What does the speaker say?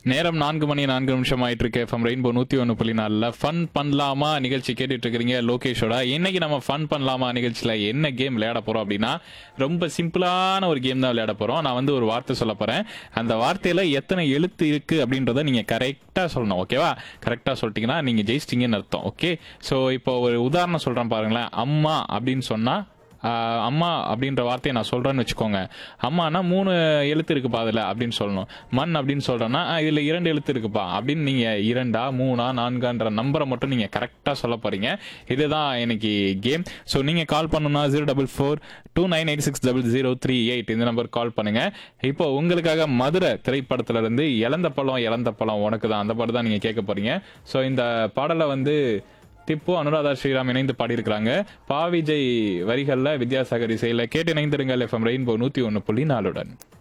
நேரம் நான்கு மணி நான்கு நிமிஷம் ஆயிட்டு இருக்கு எஃப்எம் ரெயின்போ நூத்தி ஒன்று புள்ளி நாலில் ஃபன் பண்ணலாமா நிகழ்ச்சி கேட்டுட்டு இருக்கிறீங்க லோகேஷோட இன்னைக்கு நம்ம ஃபன் பண்ணலாமா நிகழ்ச்சியில் என்ன கேம் விளையாட போறோம் அப்படின்னா ரொம்ப சிம்பிளான ஒரு கேம் தான் விளையாட போறோம் நான் வந்து ஒரு வார்த்தை சொல்ல போறேன் அந்த வார்த்தையில எத்தனை எழுத்து இருக்கு அப்படின்றத நீங்க கரெக்டா சொல்லணும் ஓகேவா கரெக்டா சொல்லிட்டீங்கன்னா நீங்க ஜெயிச்சிட்டீங்கன்னு அர்த்தம் ஓகே ஸோ இப்போ ஒரு உதாரணம் சொல்றேன் பாருங்களேன் அம்மா அப்படின்னு சொன்னா ஆஹ் அம்மா அப்படின்ற வார்த்தையை நான் சொல்றேன்னு வச்சுக்கோங்க அம்மானா மூணு எழுத்து இருக்குப்பா அதுல அப்படின்னு சொல்லணும் மண் அப்படின்னு சொல்றேன்னா ஆஹ் இதுல இரண்டு எழுத்து இருக்குப்பா அப்படின்னு நீங்க இரண்டா மூணா நான்கான்ற நம்பரை மட்டும் நீங்க கரெக்டா சொல்ல போறீங்க இதுதான் எனக்கு கேம் ஸோ நீங்க கால் பண்ணணும்னா zero double four two nine eight six double zero three eight இந்த நம்பர் கால் பண்ணுங்க இப்போ உங்களுக்காக மதுரை திரைப்படத்துல இருந்து இழந்த பழம் இழந்த பழம் உனக்கு தான் அந்த பாட்டு தான் நீங்க கேட்க போறீங்க ஸோ இந்த பாடலை வந்து திப்பு அனுராதா ஸ்ரீராம் இணைந்து பாடியிருக்கிறாங்க பாவிஜய் வரிகள்ல வித்யாசாகர் இசையில கேட்டு இணைந்திருங்கள் எஃப்எம் ரெயின்போ நூத்தி ஒன்னு புள்ளி நாலுடன்